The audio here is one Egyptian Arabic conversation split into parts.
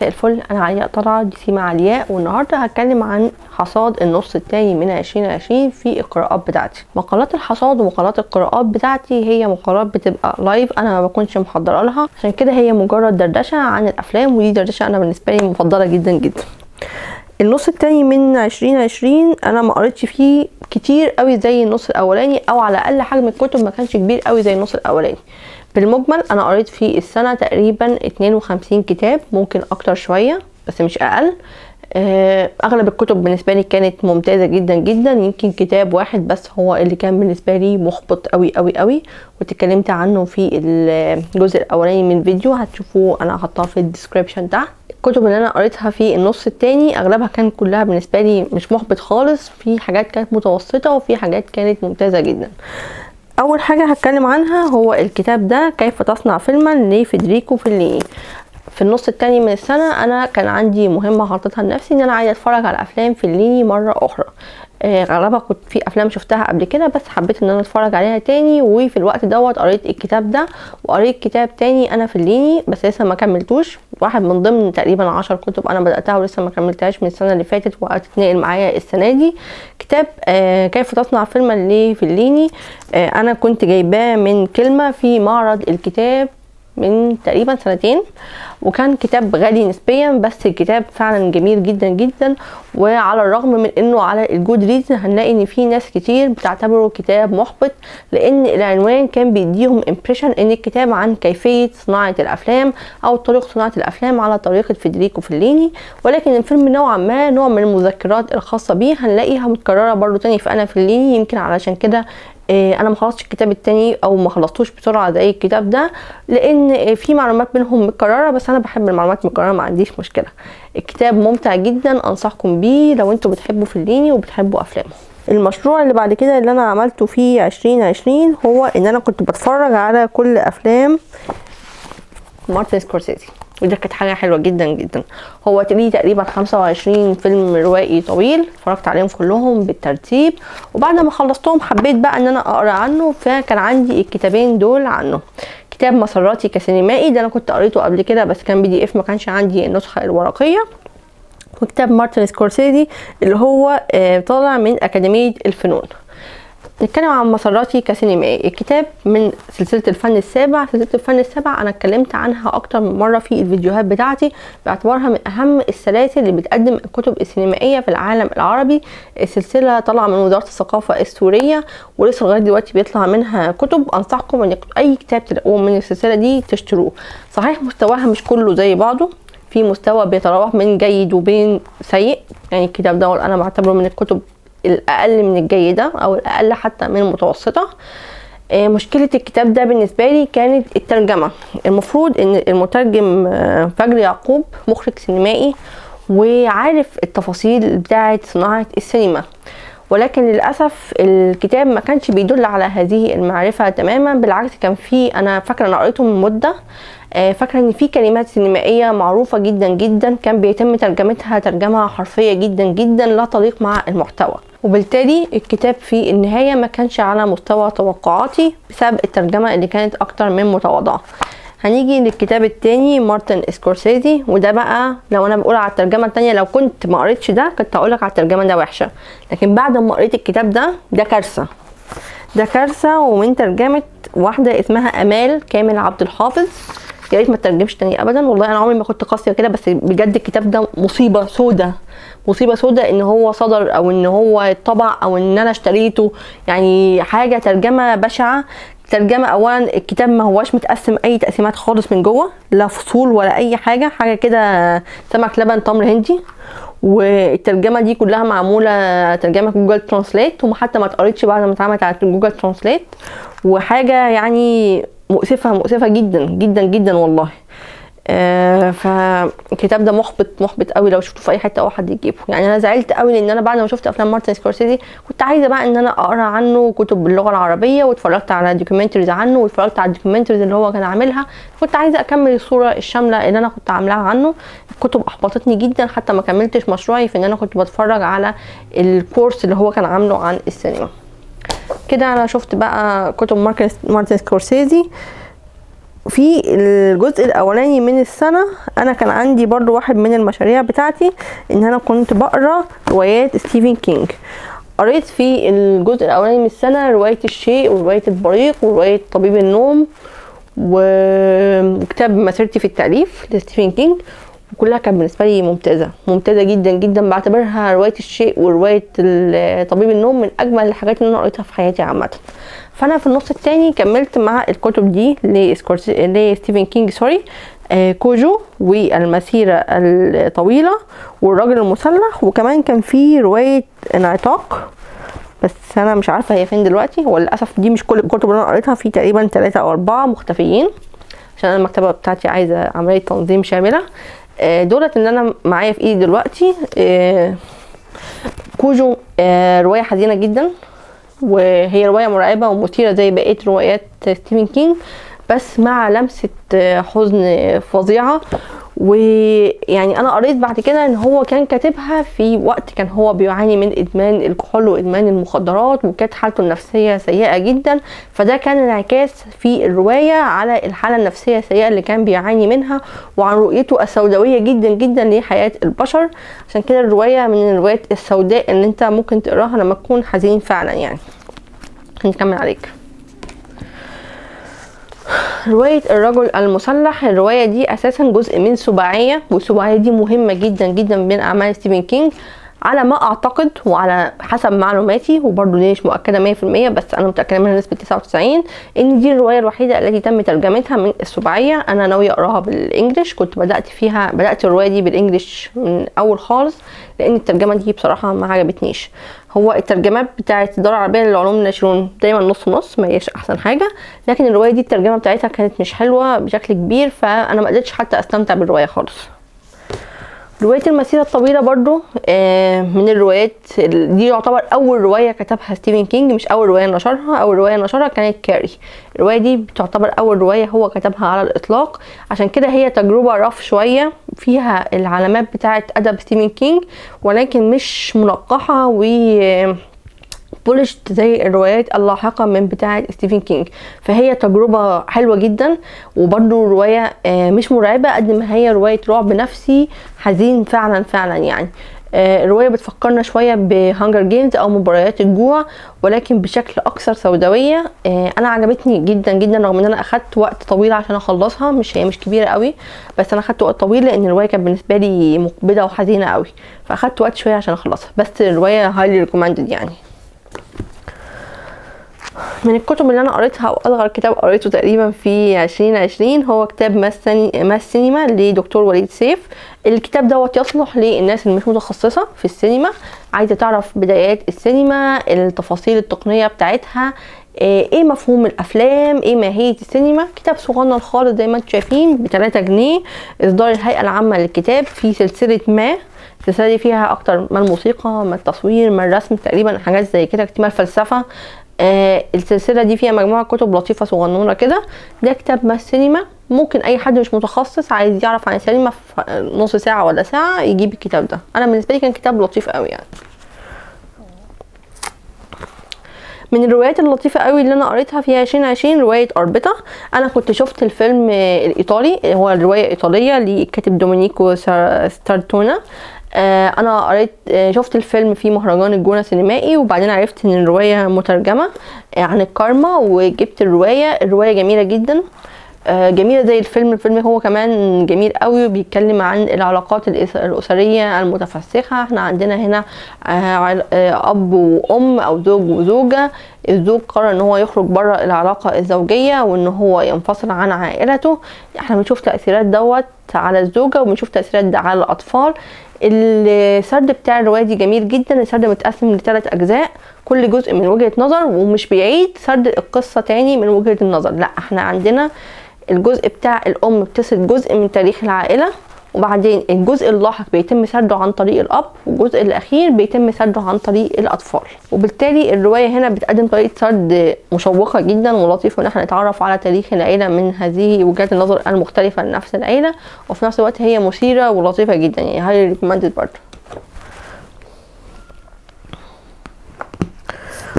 مساء الفل انا علياء طلعت دي سيما علياء والنهارده هتكلم عن حصاد النص التاني من 2020 في القراءات بتاعتي مقالات الحصاد ومقالات القراءات بتاعتي هي مقالات بتبقى لايف انا ما بكونش محضره لها عشان كده هي مجرد دردشه عن الافلام ودي دردشه انا بالنسبه لي مفضله جدا جدا النص التاني من 2020 انا ما قريتش فيه كتير قوي زي النص الاولاني او على الاقل حجم الكتب ما كانش كبير قوي زي النص الاولاني بالمجمل انا قريت في السنه تقريبا 52 كتاب ممكن اكتر شويه بس مش اقل اغلب الكتب بالنسبه لي كانت ممتازه جدا جدا يمكن كتاب واحد بس هو اللي كان بالنسبه لي محبط قوي قوي قوي واتكلمت عنه في الجزء الاولاني من الفيديو هتشوفوه انا هحطها في الديسكريبشن تحت الكتب اللي انا قريتها في النص التاني اغلبها كان كلها بالنسبه لي مش محبط خالص في حاجات كانت متوسطه وفي حاجات كانت ممتازه جدا اول حاجه هتكلم عنها هو الكتاب ده كيف تصنع فيلما لفيدريكو فيليني في النص التاني من السنة أنا كان عندي مهمة حاططها لنفسي إن أنا عايزة أتفرج على أفلام فيليني مرة أخرى غالبا كنت في افلام شفتها قبل كده بس حبيت ان انا اتفرج عليها تاني وفي الوقت دوت قريت الكتاب ده وقريت كتاب تاني انا فليني بس لسه ما كملتوش واحد من ضمن تقريبا عشر كتب انا بداتها ولسه ما كملتهاش من السنه اللي فاتت وهتتنقل معايا السنه دي كتاب آه كيف تصنع فيلما لفليني آه انا كنت جايباه من كلمه في معرض الكتاب من تقريبا سنتين وكان كتاب غالي نسبيا بس الكتاب فعلا جميل جدا جدا وعلى الرغم من انه على الجود ريزن هنلاقي ان في ناس كتير بتعتبره كتاب محبط لان العنوان كان بيديهم امبريشن ان الكتاب عن كيفيه صناعه الافلام او طريقه صناعه الافلام على طريقه فيدريكو فيليني ولكن الفيلم نوعا ما نوع من المذكرات الخاصه بيه هنلاقيها متكرره برضو تاني في انا فيليني يمكن علشان كده انا ما خلصتش الكتاب التاني او ما خلصتوش بسرعه زي الكتاب ده لان في معلومات منهم متكرره بس انا بحب المعلومات المتكرره ما عنديش مشكله الكتاب ممتع جدا انصحكم بيه لو انتوا بتحبوا فليني وبتحبوا افلامه المشروع اللي بعد كده اللي انا عملته في 2020 هو ان انا كنت بتفرج على كل افلام مارتن سكورسيزي وده كانت حاجة حلوة جدا جدا هو تقريبا تقريبا 25 فيلم روائي طويل اتفرجت عليهم كلهم بالترتيب وبعد ما خلصتهم حبيت بقى ان انا اقرا عنه فكان عندي الكتابين دول عنه كتاب مسراتي كسينمائي ده انا كنت قريته قبل كده بس كان بي دي اف ما كانش عندي النسخة الورقية وكتاب مارتن سكورسيزي اللي هو طالع من أكاديمية الفنون نتكلم عن مساراتي كسينمائي الكتاب من سلسلة الفن السابع سلسلة الفن السابع أنا اتكلمت عنها أكتر من مرة في الفيديوهات بتاعتي باعتبارها من أهم السلاسل اللي بتقدم الكتب السينمائية في العالم العربي السلسلة طالعة من وزارة الثقافة السورية ولسه لغاية دلوقتي بيطلع منها كتب أنصحكم إن أي كتاب تلاقوه من السلسلة دي تشتروه صحيح مستواها مش كله زي بعضه في مستوى بيتراوح من جيد وبين سيء يعني الكتاب ده أنا بعتبره من الكتب الاقل من الجيده او الاقل حتى من المتوسطه مشكله الكتاب ده بالنسبه لي كانت الترجمه المفروض ان المترجم فجر يعقوب مخرج سينمائي وعارف التفاصيل بتاعه صناعه السينما ولكن للاسف الكتاب ما كانش بيدل على هذه المعرفه تماما بالعكس كان في انا فاكره انا قريته من مده فاكره ان في كلمات سينمائيه معروفه جدا جدا كان بيتم ترجمتها ترجمه حرفيه جدا جدا لا تليق مع المحتوى وبالتالي الكتاب في النهايه ما كانش على مستوى توقعاتي بسبب الترجمه اللي كانت اكتر من متواضعه هنيجي للكتاب التاني مارتن سكورسيزي وده بقى لو انا بقول على الترجمه التانية لو كنت ما قريتش ده كنت هقولك على الترجمه ده وحشه لكن بعد ما قريت الكتاب ده ده كارثه ده كارثه ومن ترجمه واحده اسمها امال كامل عبد الحافظ يا ريت ما تترجمش تاني ابدا والله انا عمري ما كنت قاسيه كده بس بجد الكتاب ده مصيبه سودة مصيبه سودة ان هو صدر او ان هو اتطبع او ان انا اشتريته يعني حاجه ترجمه بشعه ترجمه اولا الكتاب ما هواش متقسم اي تقسيمات خالص من جوه لا فصول ولا اي حاجه حاجه كده سمك لبن تمر هندي والترجمه دي كلها معموله ترجمه جوجل ترانسليت وحتى ما اتقريتش بعد ما اتعملت على جوجل ترانسليت وحاجه يعني مؤسفه مؤسفه جدا جدا جدا والله آه فالكتاب ده محبط محبط قوي لو شفته في اي حته او حد يجيبه يعني انا زعلت قوي لان انا بعد ما شفت افلام مارتن سكورسيزي كنت عايزه بقى ان انا اقرا عنه كتب باللغه العربيه واتفرجت على دوكيومنتريز عنه واتفرجت على الدوكيومنتريز اللي هو كان عاملها كنت عايزه اكمل الصوره الشامله اللي انا كنت عاملاها عنه الكتب احبطتني جدا حتى ما كملتش مشروعي في ان انا كنت بتفرج على الكورس اللي هو كان عامله عن السينما كده انا شفت بقى كتب مارتن سكورسيزي في الجزء الاولاني من السنه انا كان عندي برضو واحد من المشاريع بتاعتي ان انا كنت بقرا روايات ستيفن كينج قريت في الجزء الاولاني من السنه روايه الشيء وروايه البريق وروايه طبيب النوم وكتاب مسيرتي في التاليف لستيفن كينج وكلها كانت بالنسبه لي ممتازه ممتازه جدا جدا بعتبرها روايه الشيء وروايه طبيب النوم من اجمل الحاجات اللي انا قريتها في حياتي عامه فانا في النص التاني كملت مع الكتب دي لستيفن كينج سوري آه كوجو والمسيرة الطويلة والراجل المسلح وكمان كان في رواية انعتاق بس انا مش عارفة هي فين دلوقتي هو للأسف دي مش كل الكتب اللي انا قريتها في تقريبا ثلاثة او اربعة مختفيين عشان انا المكتبة بتاعتي عايزة عملية تنظيم شاملة آه دولت اللي انا معايا في ايدي دلوقتي آه كوجو رواية حزينة جدا وهي رواية مرعبة ومثيرة زي بقية روايات ستيفن كينج بس مع لمسة حزن فظيعة ويعني انا قريت بعد كده ان هو كان كاتبها في وقت كان هو بيعاني من ادمان الكحول وادمان المخدرات وكانت حالته النفسيه سيئه جدا فده كان انعكاس في الروايه على الحاله النفسيه السيئه اللي كان بيعاني منها وعن رؤيته السوداويه جدا جدا لحياه البشر عشان كده الروايه من الروايات السوداء اللي انت ممكن تقراها لما تكون حزين فعلا يعني نكمل عليك رواية الرجل المسلح الرواية دي أساسا جزء من سباعية والسباعية دي مهمة جدا جدا من أعمال ستيفن كينج على ما أعتقد وعلى حسب معلوماتي وبرضه دي مش مؤكدة مية في المية بس أنا متأكدة منها نسبة تسعة وتسعين إن دي الرواية الوحيدة التي تم ترجمتها من السباعية أنا ناوية أقراها بالإنجليش كنت بدأت فيها بدأت الرواية دي بالإنجليش من أول خالص لأن الترجمة دي بصراحة ما عجبتنيش هو الترجمات بتاعه الدار العربيه للعلوم الناشرون دايما نص نص ما هيش احسن حاجه لكن الروايه دي الترجمه بتاعتها كانت مش حلوه بشكل كبير فانا ما قدرتش حتى استمتع بالروايه خالص رواية المسيرة الطويلة برضو من الروايات دي يعتبر أول رواية كتبها ستيفن كينج مش أول رواية نشرها أول رواية نشرها كانت كاري الرواية دي بتعتبر أول رواية هو كتبها على الإطلاق عشان كده هي تجربة رف شوية فيها العلامات بتاعة أدب ستيفن كينج ولكن مش منقحة و بولشت زي الروايات اللاحقة من بتاعة ستيفن كينج فهي تجربة حلوة جدا وبرضو رواية مش مرعبة قد ما هي رواية رعب نفسي حزين فعلا فعلا يعني الرواية بتفكرنا شوية بهانجر جيمز أو مباريات الجوع ولكن بشكل أكثر سوداوية أنا عجبتني جدا جدا رغم إن أنا أخدت وقت طويل عشان أخلصها مش هي مش كبيرة قوي بس أنا أخدت وقت طويل لأن الرواية كانت بالنسبة لي مقبضة وحزينة قوي فأخدت وقت شوية عشان أخلصها بس الرواية هايلي ريكومندد يعني من الكتب اللي انا قريتها او اصغر كتاب قريته تقريبا في 2020 هو كتاب ما السينما لدكتور وليد سيف الكتاب دوت يصلح للناس اللي مش متخصصه في السينما عايزه تعرف بدايات السينما التفاصيل التقنيه بتاعتها ايه مفهوم الافلام ايه ماهيه السينما كتاب صغنن خالص زي ما انتم شايفين ب 3 جنيه اصدار الهيئه العامه للكتاب في سلسله ما السلسله دي فيها اكتر من الموسيقى من التصوير من الرسم تقريبا حاجات زي كده كتير من الفلسفه آه السلسله دي فيها مجموعه كتب لطيفه صغنونه كده ده كتاب ما السينما ممكن اي حد مش متخصص عايز يعرف عن السينما في نص ساعه ولا ساعه يجيب الكتاب ده انا بالنسبه لي كان كتاب لطيف قوي يعني من الروايات اللطيفه قوي اللي انا قريتها في 2020 روايه اربطه انا كنت شفت الفيلم الايطالي هو روايه ايطاليه للكاتب دومينيكو ستارتونا انا قريت شفت الفيلم في مهرجان الجونه سينمائي وبعدين عرفت ان الروايه مترجمه عن الكارما وجبت الروايه الروايه جميله جدا جميله زي الفيلم الفيلم هو كمان جميل قوي وبيتكلم عن العلاقات الاسريه المتفسخه احنا عندنا هنا اب وام او زوج وزوجه الزوج قرر ان هو يخرج بره العلاقه الزوجيه وان هو ينفصل عن عائلته احنا بنشوف تاثيرات دوت على الزوجه وبنشوف تاثيرات ده على الاطفال السرد بتاع الروايه دي جميل جدا السرد متقسم لثلاث اجزاء كل جزء من وجهه نظر ومش بيعيد سرد القصه تاني من وجهه النظر لا احنا عندنا الجزء بتاع الام بتسرد جزء من تاريخ العائله وبعدين الجزء اللاحق بيتم سرده عن طريق الاب والجزء الاخير بيتم سرده عن طريق الاطفال وبالتالي الروايه هنا بتقدم طريقه سرد مشوقه جدا ولطيفه ان احنا نتعرف على تاريخ العيله من هذه وجهات النظر المختلفه لنفس العيله وفي نفس الوقت هي مثيره ولطيفه جدا يعني هاي ريكومندد برضه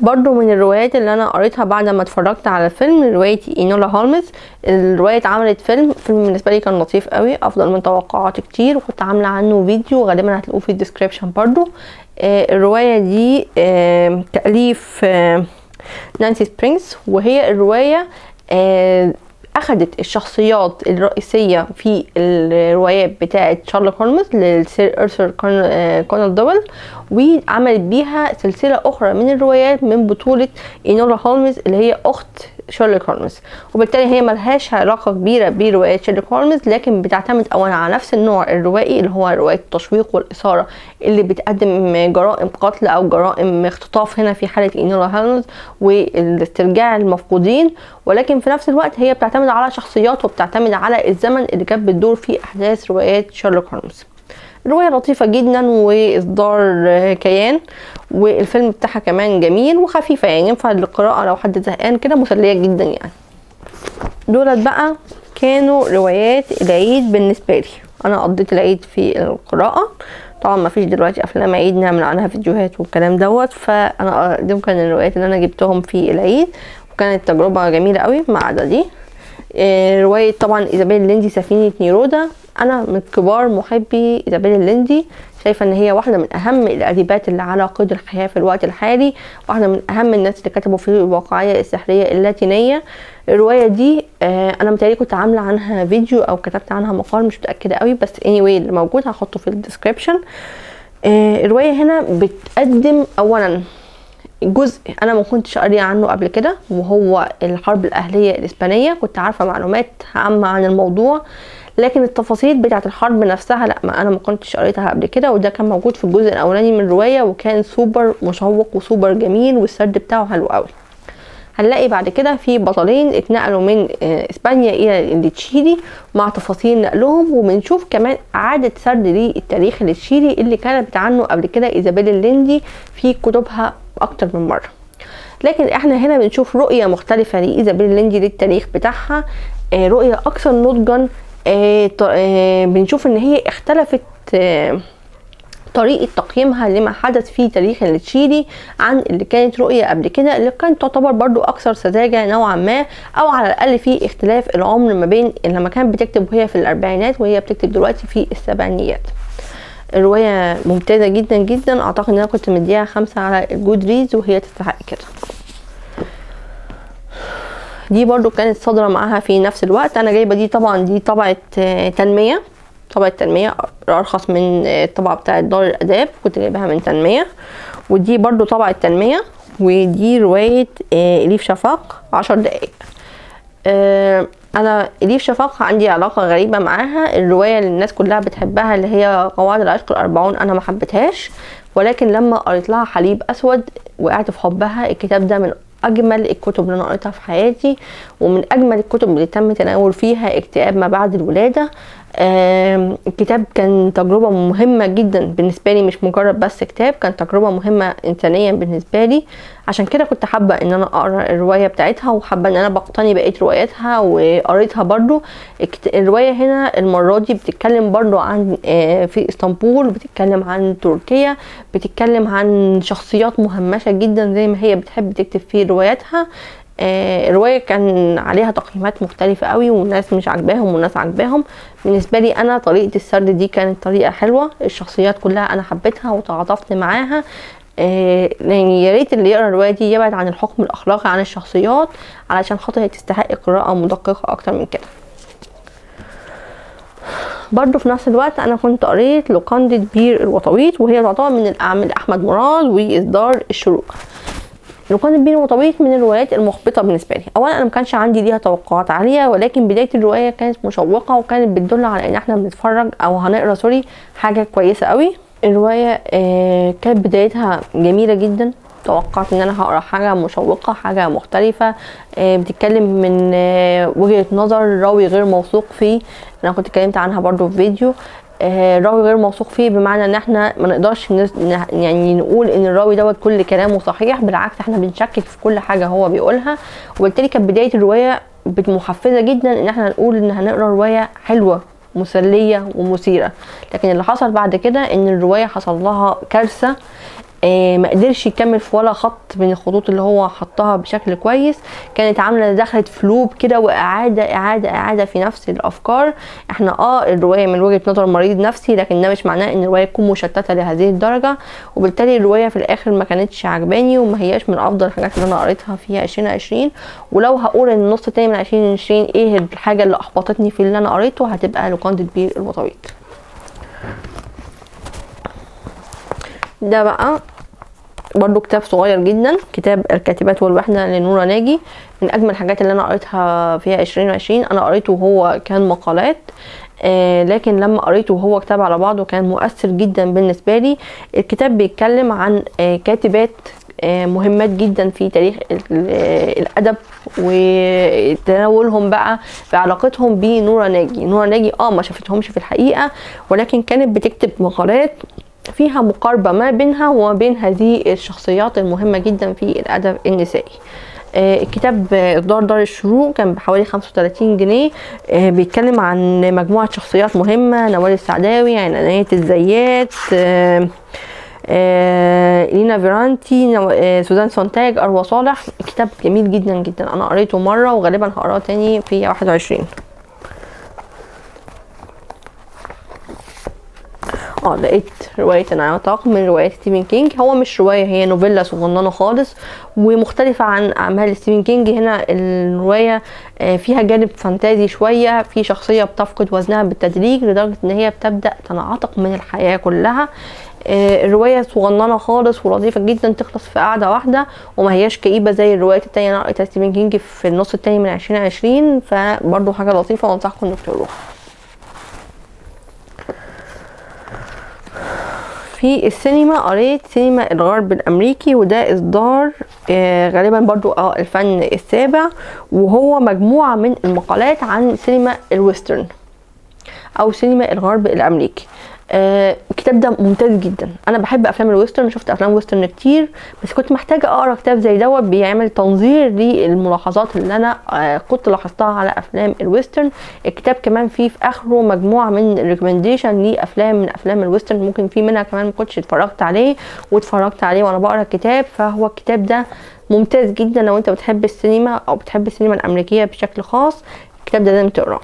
برضو من الروايات اللي انا قريتها بعد ما اتفرجت على الفيلم رواية اينولا هولمز الرواية اتعملت فيلم فيلم بالنسبة لي كان لطيف قوي افضل من توقعاتي كتير وكنت عاملة عنه فيديو غالبا هتلاقوه في الديسكريبشن برضو آه الرواية دي آه تأليف آه نانسي سبرينجز وهي الرواية آه اخدت الشخصيات الرئيسيه في الروايات بتاعه شارلوك هولمز للسير ارثر كونال دويل وعملت بيها سلسله اخرى من الروايات من بطوله اينولا هولمز اللي هي اخت شارلوك هولمز وبالتالي هي ملهاش علاقه كبيره بروايات شارلوك هولمز لكن بتعتمد اولا على نفس النوع الروائي اللي هو روايه التشويق والاثاره اللي بتقدم جرائم قتل او جرائم اختطاف هنا في حاله اينولا هولمز والاسترجاع المفقودين ولكن في نفس الوقت هي بتعتمد على شخصيات وبتعتمد على الزمن اللي كانت بتدور فيه احداث روايات شارلوك هولمز رواية لطيفة جدا وإصدار كيان والفيلم بتاعها كمان جميل وخفيفة يعني ينفع للقراءة لو حد زهقان كده مسلية جدا يعني دولت بقى كانوا روايات العيد بالنسبة لي أنا قضيت العيد في القراءة طبعا ما فيش دلوقتي افلام عيد نعمل عنها فيديوهات والكلام دوت فانا دي كان الروايات اللي انا جبتهم في العيد وكانت تجربه جميله قوي ما عدا دي روايه طبعا ايزابيل ليندي سفينه نيرودا انا من كبار محبي ايزابيل ليندي شايفه ان هي واحده من اهم الاديبات اللي على قيد الحياه في الوقت الحالي واحده من اهم الناس اللي كتبوا في الواقعيه السحريه اللاتينيه الروايه دي آه انا متهيألي كنت عامله عنها فيديو او كتبت عنها مقال مش متاكده قوي بس anyway اللي موجود هحطه في الديسكريبشن آه الروايه هنا بتقدم اولا جزء انا ما كنتش قاريه عنه قبل كده وهو الحرب الاهليه الاسبانيه كنت عارفه معلومات عامه عن الموضوع لكن التفاصيل بتاعه الحرب نفسها لا ما انا ما كنتش قريتها قبل كده وده كان موجود في الجزء الاولاني من الروايه وكان سوبر مشوق وسوبر جميل والسرد بتاعه حلو قوي هنلاقي بعد كده في بطلين اتنقلوا من اسبانيا الى تشيلي مع تفاصيل نقلهم وبنشوف كمان اعاده سرد للتاريخ التشيلي اللي كتبت عنه قبل كده ايزابيل الليندي في كتبها اكتر من مره لكن احنا هنا بنشوف رؤيه مختلفه لايزابيل الليندي للتاريخ بتاعها رؤيه اكثر نضجا بنشوف ان هي اختلفت طريقة تقييمها لما حدث في تاريخ التشيلي عن اللي كانت رؤية قبل كده اللي كانت تعتبر برضو أكثر سذاجة نوعا ما أو على الأقل في اختلاف العمر ما بين لما كانت بتكتب وهي في الأربعينات وهي بتكتب دلوقتي في السبعينيات الرواية ممتازة جدا جدا أعتقد إن أنا كنت مديها خمسة على الجود ريدز وهي تستحق كده دي برضو كانت صادرة معاها في نفس الوقت أنا جايبة دي طبعا دي طبعة تنمية طبعة تنمية أرخص من الطبعة بتاعة دار الآداب كنت جايبها من تنمية ودي برضو طبعة تنمية ودي رواية إليف شفاق عشر دقايق أنا إليف شفاق عندي علاقة غريبة معاها الرواية اللي الناس كلها بتحبها اللي هي قواعد العشق الأربعون أنا ما حبيتهاش ولكن لما قريت لها حليب أسود وقعت في حبها الكتاب ده من اجمل الكتب اللي انا قريتها في حياتي ومن اجمل الكتب اللي تم تناول فيها اكتئاب ما بعد الولاده الكتاب كان تجربه مهمه جدا بالنسبه لي مش مجرد بس كتاب كان تجربه مهمه انسانيا بالنسبه لي عشان كده كنت حابه ان انا اقرا الروايه بتاعتها وحابه ان انا بقتني بقيه رواياتها وقريتها برضو الروايه هنا المره دي بتتكلم برضو عن في اسطنبول بتتكلم عن تركيا بتتكلم عن شخصيات مهمشه جدا زي ما هي بتحب تكتب في رواياتها آه الروايه كان عليها تقييمات مختلفه قوي والناس مش عاجباهم والناس عاجباهم بالنسبه لي انا طريقه السرد دي كانت طريقه حلوه الشخصيات كلها انا حبيتها وتعاطفت معاها آه يعني يا ريت اللي يقرا الروايه دي يبعد عن الحكم الاخلاقي عن الشخصيات علشان خاطر هي تستحق قراءه مدققه اكتر من كده برضو في نفس الوقت انا كنت قريت لوكاندة بير الوطويط وهي تعتبر من الاعمال احمد مراد واصدار الشروق لوكاندة بير الوطويط من الروايات المحبطه بالنسبه لي اولا انا ما كانش عندي ليها توقعات عاليه ولكن بدايه الروايه كانت مشوقه وكانت بتدل على ان احنا بنتفرج او هنقرا سوري حاجه كويسه قوي الروايه آه كانت بدايتها جميله جدا توقعت ان انا هقرا حاجه مشوقه حاجه مختلفه آه بتتكلم من آه وجهه نظر راوي غير موثوق فيه انا كنت اتكلمت عنها برضو في فيديو آه راوي غير موثوق فيه بمعنى ان احنا ما نقدرش يعني نقول ان الراوي دوت كل كلامه صحيح بالعكس احنا بنشكك في كل حاجه هو بيقولها وبالتالي كانت بدايه الروايه محفزه جدا ان احنا نقول ان هنقرا روايه حلوه مسليه ومثيره لكن اللي حصل بعد كده ان الروايه حصل لها كارثه آه ما قدرش يكمل في ولا خط من الخطوط اللي هو حطها بشكل كويس كانت عامله دخلت فلوب كده واعاده اعاده اعاده في نفس الافكار احنا اه الروايه من وجهه نظر مريض نفسي لكن ده مش معناه ان الروايه تكون مشتته لهذه الدرجه وبالتالي الروايه في الاخر ما كانتش عجباني وما هياش من افضل الحاجات اللي انا قريتها في 2020 ولو هقول ان النص التاني من 2020 ايه الحاجه اللي احبطتني في اللي انا قريته هتبقى لوكاندة بير الوطويط ده بقى برضو كتاب صغير جدا كتاب الكاتبات والوحدة لنورة ناجي من أجمل الحاجات اللي أنا قريتها فيها عشرين وعشرين أنا قريته وهو كان مقالات آه لكن لما قريته وهو كتاب على بعضه كان مؤثر جدا بالنسبة لي الكتاب بيتكلم عن آه كاتبات آه مهمات جدا في تاريخ الأدب وتناولهم بقى بعلاقتهم بنورة ناجي نورة ناجي اه ما شافتهمش في الحقيقة ولكن كانت بتكتب مقالات فيها مقاربة ما بينها وما بين هذه الشخصيات المهمة جدا في الأدب النسائي الكتاب إصدار دار الشروق كان بحوالي 35 جنيه بيتكلم عن مجموعة شخصيات مهمة نوال السعداوي عناية الزيات لينا فيرانتي سوزان سونتاج أروى صالح كتاب جميل جدا جدا أنا قريته مرة وغالبا هقراه تاني في 21 اه لقيت رواية العتاق من روايات ستيفن كينج هو مش رواية هي نوفيلا صغننة خالص ومختلفة عن أعمال ستيفن كينج هنا الرواية فيها جانب فانتازي شوية في شخصية بتفقد وزنها بالتدريج لدرجة إن هي بتبدأ تنعتق من الحياة كلها الرواية صغننة خالص ولطيفة جدا تخلص في قعدة واحدة وما هياش كئيبة زي الروايات التانية أنا قريتها ستيفن كينج في النص التاني من عشرين عشرين فبرضه حاجة لطيفة وأنصحكم إنك تقروها في السينما قريت سينما الغرب الامريكي وده اصدار آه غالبا برضو اه الفن السابع وهو مجموعة من المقالات عن سينما الويسترن او سينما الغرب الامريكي آه الكتاب ده ممتاز جدا انا بحب افلام الويسترن شفت افلام ويسترن كتير بس كنت محتاجه اقرا كتاب زي دوت بيعمل تنظير للملاحظات اللي انا آه كنت لاحظتها على افلام الويسترن الكتاب كمان فيه في اخره مجموعه من ريكومنديشن لافلام من افلام الويسترن ممكن في منها كمان ما كنتش اتفرجت عليه واتفرجت عليه وانا بقرا الكتاب فهو الكتاب ده ممتاز جدا لو انت بتحب السينما او بتحب السينما الامريكيه بشكل خاص الكتاب ده لازم تقراه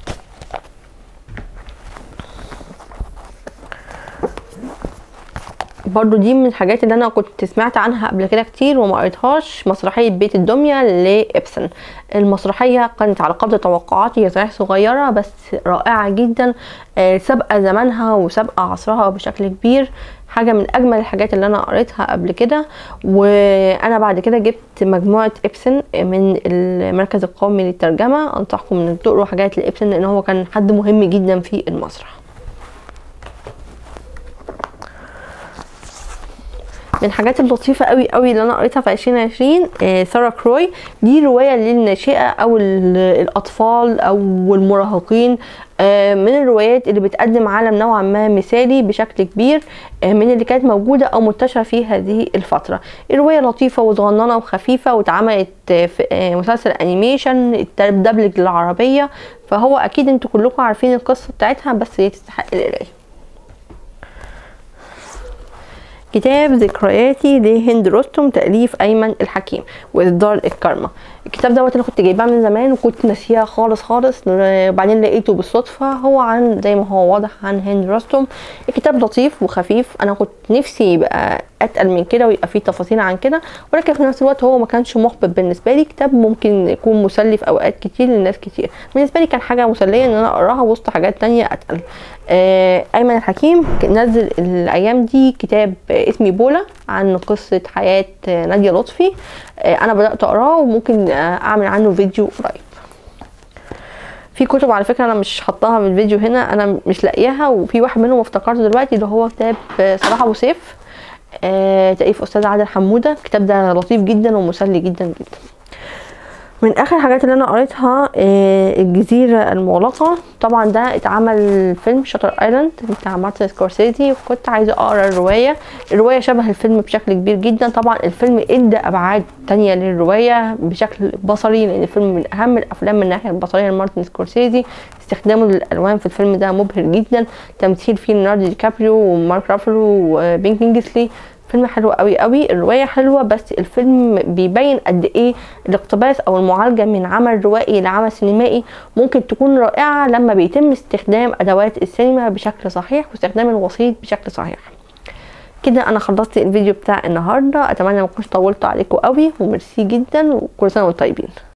برضو دي من الحاجات اللي انا كنت سمعت عنها قبل كده كتير وما قريتهاش مسرحيه بيت الدميه لابسن المسرحيه كانت على قدر توقعاتي هي صحيح صغيره بس رائعه جدا سابقه زمانها وسابقه عصرها بشكل كبير حاجة من أجمل الحاجات اللي أنا قريتها قبل كده وأنا بعد كده جبت مجموعة إبسن من المركز القومي للترجمة أنصحكم إن تقروا حاجات لإبسن لأن هو كان حد مهم جدا في المسرح من الحاجات اللطيفة قوي قوي اللي انا قريتها في 2020 آه سارة كروي دي رواية للناشئة او الاطفال او المراهقين آه من الروايات اللي بتقدم عالم نوعا ما مثالي بشكل كبير آه من اللي كانت موجودة او منتشرة في هذه الفترة الرواية لطيفة وصغننة وخفيفة واتعملت في مسلسل انيميشن دبلج للعربية فهو اكيد انتوا كلكم عارفين القصة بتاعتها بس هي تستحق القراية كتاب ذكرياتي لهند رستم تأليف أيمن الحكيم وإصدار الكرمة الكتاب دوت أنا كنت جايباه من زمان وكنت ناسياه خالص خالص وبعدين لقيته بالصدفة هو عن زي ما هو واضح عن هند رستم الكتاب لطيف وخفيف أنا كنت نفسي يبقى أتقل من كده ويبقى فيه تفاصيل عن كده ولكن في نفس الوقت هو ما كانش محبط بالنسبة لي كتاب ممكن يكون مسلي في أوقات كتير لناس كتير بالنسبة لي كان حاجة مسلية إن أنا أقراها وسط حاجات تانية أتقل آه أيمن الحكيم نزل الأيام دي كتاب اسمي بولا عن قصة حياة نادية لطفي آه أنا بدأت أقراه وممكن أعمل عنه فيديو قريب في كتب على فكره انا مش حطاها في الفيديو هنا انا مش لاقياها وفي واحد منهم افتكرته دلوقتي اللي هو كتاب صلاح ابو سيف آه تأليف استاذ عادل حموده الكتاب ده لطيف جدا ومسلي جدا جدا من اخر الحاجات اللي انا قريتها آه الجزيره المغلقه طبعا ده اتعمل فيلم شاتر ايلاند بتاع مارتن سكورسيزي وكنت عايزه اقرا الروايه الروايه شبه الفيلم بشكل كبير جدا طبعا الفيلم ادى ابعاد تانية للروايه بشكل بصري لان الفيلم من اهم الافلام من الناحيه البصريه لمارتن سكورسيزي استخدامه للالوان في الفيلم ده مبهر جدا تمثيل فيه ليوناردو دي كابريو ومارك رافلو وبين كينجسلي الفيلم حلو قوي قوي الروايه حلوه بس الفيلم بيبين قد ايه الاقتباس او المعالجه من عمل روائي لعمل سينمائي ممكن تكون رائعه لما بيتم استخدام ادوات السينما بشكل صحيح واستخدام الوسيط بشكل صحيح كده انا خلصت الفيديو بتاع النهارده اتمنى ما اكونش طولت عليكم قوي وميرسي جدا وكل سنه وانتم طيبين